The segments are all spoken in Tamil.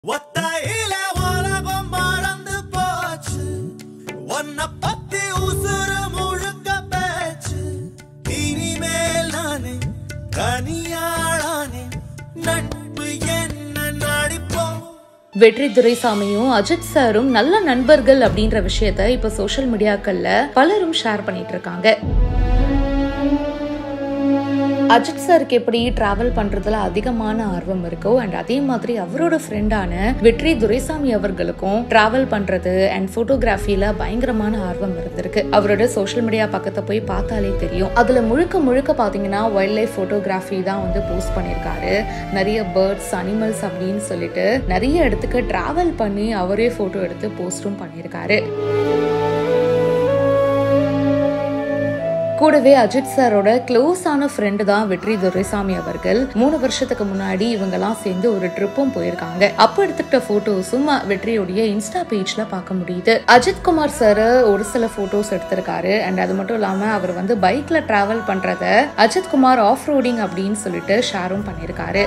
ஒத்தையில உலகம் மறந்து போச்சு உன்னை பத்தி உசுறு முழுக்க பேச்சு இனிமேல் நானே தனியாளானே நட்பு என்ன நடிப்போம் வெற்றி துரைசாமியும் அஜித் சாரும் நல்ல நண்பர்கள் அப்படின்ற விஷயத்த இப்ப சோஷியல் மீடியாக்கள்ல பலரும் ஷேர் பண்ணிட்டு இருக்காங்க அஜித் சாருக்கு எப்படி டிராவல் பண்றதுல அதிகமான ஆர்வம் இருக்கோ அண்ட் அதே மாதிரி அவரோட ஃப்ரெண்டான வெற்றி துரைசாமி அவர்களுக்கும் டிராவல் பண்றது அண்ட் போட்டோகிராஃபில பயங்கரமான ஆர்வம் இருந்திருக்கு அவரோட சோஷியல் மீடியா பக்கத்தை போய் பார்த்தாலே தெரியும் அதுல முழுக்க முழுக்க பாத்தீங்கன்னா வைல்ட் லைஃப் போட்டோகிராஃபி தான் வந்து போஸ்ட் பண்ணியிருக்காரு நிறைய பேர்ட்ஸ் அனிமல்ஸ் அப்படின்னு சொல்லிட்டு நிறைய இடத்துக்கு டிராவல் பண்ணி அவரே போட்டோ எடுத்து போஸ்டும் பண்ணியிருக்காரு கூடவே அஜித் சாரோட க்ளோஸான ஃப்ரெண்டு தான் வெற்றி துரைசாமி அவர்கள் மூணு வருஷத்துக்கு முன்னாடி இவங்கெல்லாம் சேர்ந்து ஒரு ட்ரிப்பும் போயிருக்காங்க அப்போ எடுத்துக்கிட்ட போட்டோஸும் வெற்றியோடைய இன்ஸ்டா பேஜ்ல பார்க்க முடியுது அஜித் குமார் சார் ஒரு சில போட்டோஸ் எடுத்திருக்காரு அண்ட் அது மட்டும் இல்லாம அவர் வந்து பைக்ல டிராவல் பண்றத அஜித் குமார் ஆஃப் ரோடிங் அப்படின்னு சொல்லிட்டு ஷேரும் பண்ணியிருக்காரு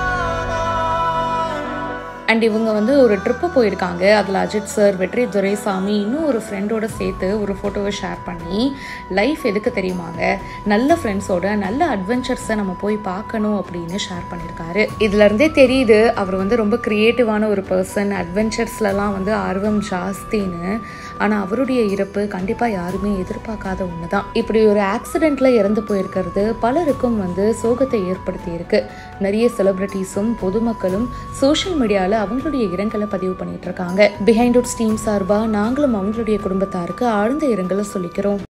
அண்ட் இவங்க வந்து ஒரு ட்ரிப்பு போயிருக்காங்க அதில் அஜித் சார் வெற்றி துரைசாமி இன்னும் ஒரு ஃப்ரெண்டோட சேர்த்து ஒரு ஃபோட்டோவை ஷேர் பண்ணி லைஃப் எதுக்கு தெரியுமாங்க நல்ல ஃப்ரெண்ட்ஸோட நல்ல அட்வென்ச்சர்ஸை நம்ம போய் பார்க்கணும் அப்படின்னு ஷேர் பண்ணியிருக்காரு இதுல இருந்தே தெரியுது அவர் வந்து ரொம்ப கிரியேட்டிவான ஒரு பர்சன் அட்வென்ச்சர்ஸ்லலாம் வந்து ஆர்வம் ஜாஸ்தின்னு ஆனால் அவருடைய இறப்பு கண்டிப்பாக யாருமே எதிர்பார்க்காத ஒன்று தான் இப்படி ஒரு ஆக்சிடெண்ட்ல இறந்து போயிருக்கிறது பலருக்கும் வந்து சோகத்தை ஏற்படுத்தி இருக்கு நிறைய செலிபிரிட்டிஸும் பொதுமக்களும் சோஷியல் மீடியாவில் அவங்களுடைய இரங்கலை பதிவு பண்ணிட்டு இருக்காங்க பிஹைண்ட் உட்ஸ் டீம் சார்பாக நாங்களும் அவங்களுடைய குடும்பத்தாருக்கு ஆழ்ந்த இரங்கலை சொல்லிக்கிறோம்